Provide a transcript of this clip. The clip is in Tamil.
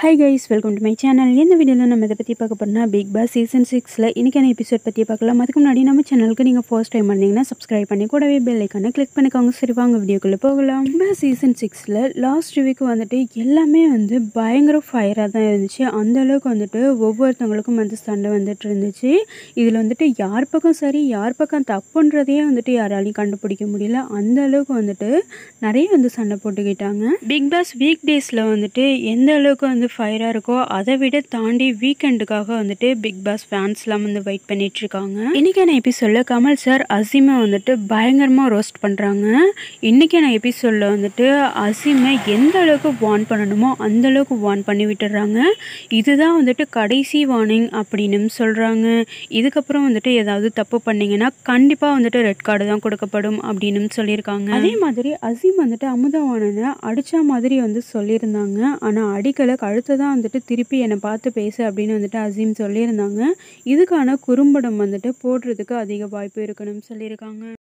hi guys welcome to my channel இந்த வீடியோவில் நம்ம இதை பற்றி பார்க்க போகிறோம்னா பிக் பாஸ் சீசன் சிக்ஸில் இன்றைக்கான எபிசோட் பற்றி பார்க்கலாம் அதுக்கு முன்னாடி நம்ம சேனலுக்கு நீங்கள் ஃபர்ஸ்ட் டைம் வந்தீங்கன்னா சப்ஸ்கிரைப் பண்ணி கூடவே பெல் ஐக்கானை கிளிக் பண்ணிக்கோங்க சரி வாங்க வீடியோக்குள்ளே போகலாம் பிக் பாஸ் சீசன் சிக்ஸில் லாஸ்ட் வீக் வந்துட்டு எல்லாமே வந்து பயங்கர ஃபயராக தான் இருந்துச்சு அந்த அளவுக்கு வந்துட்டு ஒவ்வொருத்தவங்களுக்கும் வந்து சண்டை வந்துட்டு இருந்துச்சு இதில் வந்துட்டு யார் பக்கம் சரி யார் பக்கம் தப்புன்றதையே வந்துட்டு யாராலையும் கண்டுபிடிக்க முடியல அந்த அளவுக்கு வந்துட்டு நிறைய வந்து சண்டை போட்டுக்கிட்டாங்க பிக் பாஸ் வீக் டேஸில் வந்துட்டு எந்த அளவுக்கு வந்து ஃபயராக இருக்கோ அதை விட தாண்டி வீக்கெண்டுக்காக வந்துட்டு பிக் பாஸ் ஃபேன்ஸ்லாம் வந்து வெயிட் பண்ணிட்டு இருக்காங்க இன்னைக்கான எபிசோடில் கமல் சார் அசீமை வந்துட்டு பயங்கரமாக ரோஸ்ட் பண்ணுறாங்க இன்னைக்கான எபிசோடில் வந்துட்டு அசீமை எந்த அளவுக்கு வார்ன் பண்ணணுமோ அந்த அளவுக்கு வார்ன் பண்ணி விட்டுடுறாங்க இதுதான் வந்துட்டு கடைசி வார்னிங் அப்படின்னு சொல்கிறாங்க இதுக்கப்புறம் வந்துட்டு ஏதாவது தப்பு பண்ணீங்கன்னா கண்டிப்பாக வந்துட்டு ரெட் கார்டு தான் கொடுக்கப்படும் அப்படின்னு சொல்லியிருக்காங்க அதே மாதிரி அசீம் வந்துட்டு அமுதவாணனை அடித்த மாதிரி வந்து சொல்லியிருந்தாங்க ஆனால் அடிக்கலை கழுத்தை தான் வந்துட்டு திருப்பி என்னை பார்த்து பேசு அப்படின்னு வந்துட்டு அசீம் சொல்லியிருந்தாங்க இதுக்கான குறும்படம் வந்துட்டு போடுறதுக்கு அதிக வாய்ப்பு இருக்குன்னு சொல்லியிருக்காங்க